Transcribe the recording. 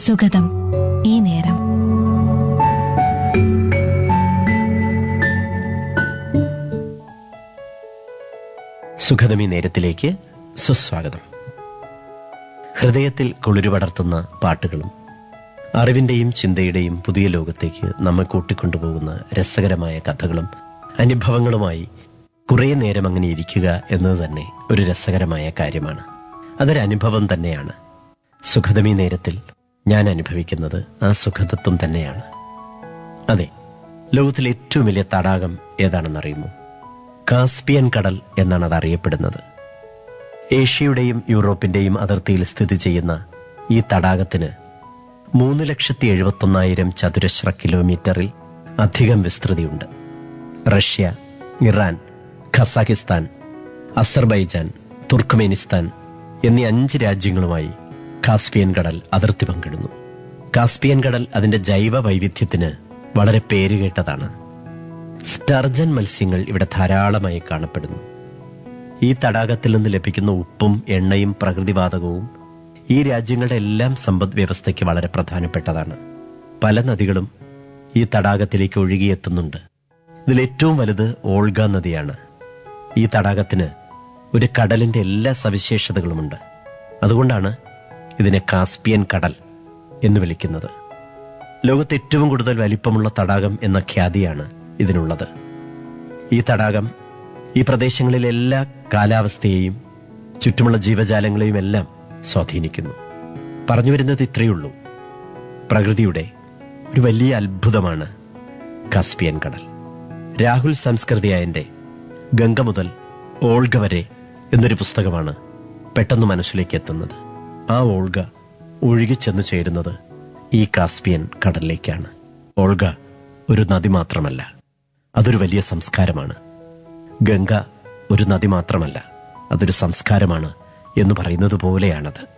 സുഗതം ഈ നേരം സുഖതമി നേരത്തിലേക്ക് സുസ്വാഗതം ഹൃദയത്തിൽ കുളിരു പടർത്തുന്ന പാട്ടുകളും അറിവിന്റെയും ചിന്തയുടെയും പുതിയ ലോകത്തേക്ക് നമ്മെ കൂട്ടിക്കൊണ്ടുപോകുന്ന രസകരമായ കഥകളും അനുഭവങ്ങളുമായി കുറേ നേരം അങ്ങനെ ഇരിക്കുക എന്നത് തന്നെ ഒരു രസകരമായ കാര്യമാണ് അതൊരു അനുഭവം തന്നെയാണ് സുഖതമി നേരത്തിൽ ഞാൻ അനുഭവിക്കുന്നത് ആ സുഖതത്വം തന്നെയാണ് അതെ ലോകത്തിലെ ഏറ്റവും വലിയ തടാകം ഏതാണെന്നറിയുമോ കാസ്പിയൻ കടൽ എന്നാണ് അത് അറിയപ്പെടുന്നത് ഏഷ്യയുടെയും യൂറോപ്പിന്റെയും അതിർത്തിയിൽ സ്ഥിതി ചെയ്യുന്ന ഈ തടാകത്തിന് മൂന്ന് ലക്ഷത്തി എഴുപത്തൊന്നായിരം ചതുരശ്ര കിലോമീറ്ററിൽ അധികം വിസ്തൃതിയുണ്ട് Russia Iran Kazakhstan Azerbaijan Turkmenistan എന്നീ അഞ്ച് രാജ്യങ്ങളുമായി കാസ്പിയൻ കടൽ അതിർത്തി പങ്കിടുന്നു കാസ്പിയൻ കടൽ അതിന്റെ ജൈവ വൈവിധ്യത്തിന് വളരെ പേരുകേട്ടതാണ് സ്റ്റർജൻ മത്സ്യങ്ങൾ ഇവിടെ ധാരാളമായി കാണപ്പെടുന്നു ഈ തടാകത്തിൽ നിന്ന് ലഭിക്കുന്ന ഉപ്പും എണ്ണയും പ്രകൃതിവാതകവും ഈ രാജ്യങ്ങളുടെ എല്ലാം സമ്പദ് വ്യവസ്ഥയ്ക്ക് വളരെ പ്രധാനപ്പെട്ടതാണ് പല നദികളും ഈ തടാകത്തിലേക്ക് ഒഴുകിയെത്തുന്നുണ്ട് ഇതിൽ ഏറ്റവും വലുത് ഓൾഗ നദിയാണ് ഈ തടാകത്തിന് ഒരു കടലിന്റെ എല്ലാ സവിശേഷതകളുമുണ്ട് അതുകൊണ്ടാണ് ഇതിനെ കാസ്പിയൻ കടൽ എന്ന് വിളിക്കുന്നത് ലോകത്ത് ഏറ്റവും കൂടുതൽ വലിപ്പമുള്ള തടാകം എന്ന ഖ്യാതിയാണ് ഇതിനുള്ളത് ഈ തടാകം ഈ പ്രദേശങ്ങളിലെ എല്ലാ കാലാവസ്ഥയെയും ചുറ്റുമുള്ള ജീവജാലങ്ങളെയും എല്ലാം സ്വാധീനിക്കുന്നു പറഞ്ഞു വരുന്നത് ഇത്രയേ ഉള്ളൂ പ്രകൃതിയുടെ ഒരു വലിയ അത്ഭുതമാണ് കാസ്പിയൻ കടൽ രാഹുൽ സംസ്കൃതിയായന്റെ ഗംഗ മുതൽ ഓൾഗ വരെ എന്നൊരു പുസ്തകമാണ് പെട്ടെന്ന് മനസ്സിലേക്ക് എത്തുന്നത് ആ ഓൾഗ ഒഴുകിച്ചെന്നു ചേരുന്നത് ഈ കാസ്പിയൻ കടലിലേക്കാണ് ഓൾഗ ഒരു നദി മാത്രമല്ല അതൊരു വലിയ സംസ്കാരമാണ് ഗംഗ ഒരു നദി മാത്രമല്ല അതൊരു സംസ്കാരമാണ് എന്ന് പറയുന്നത് പോലെയാണത്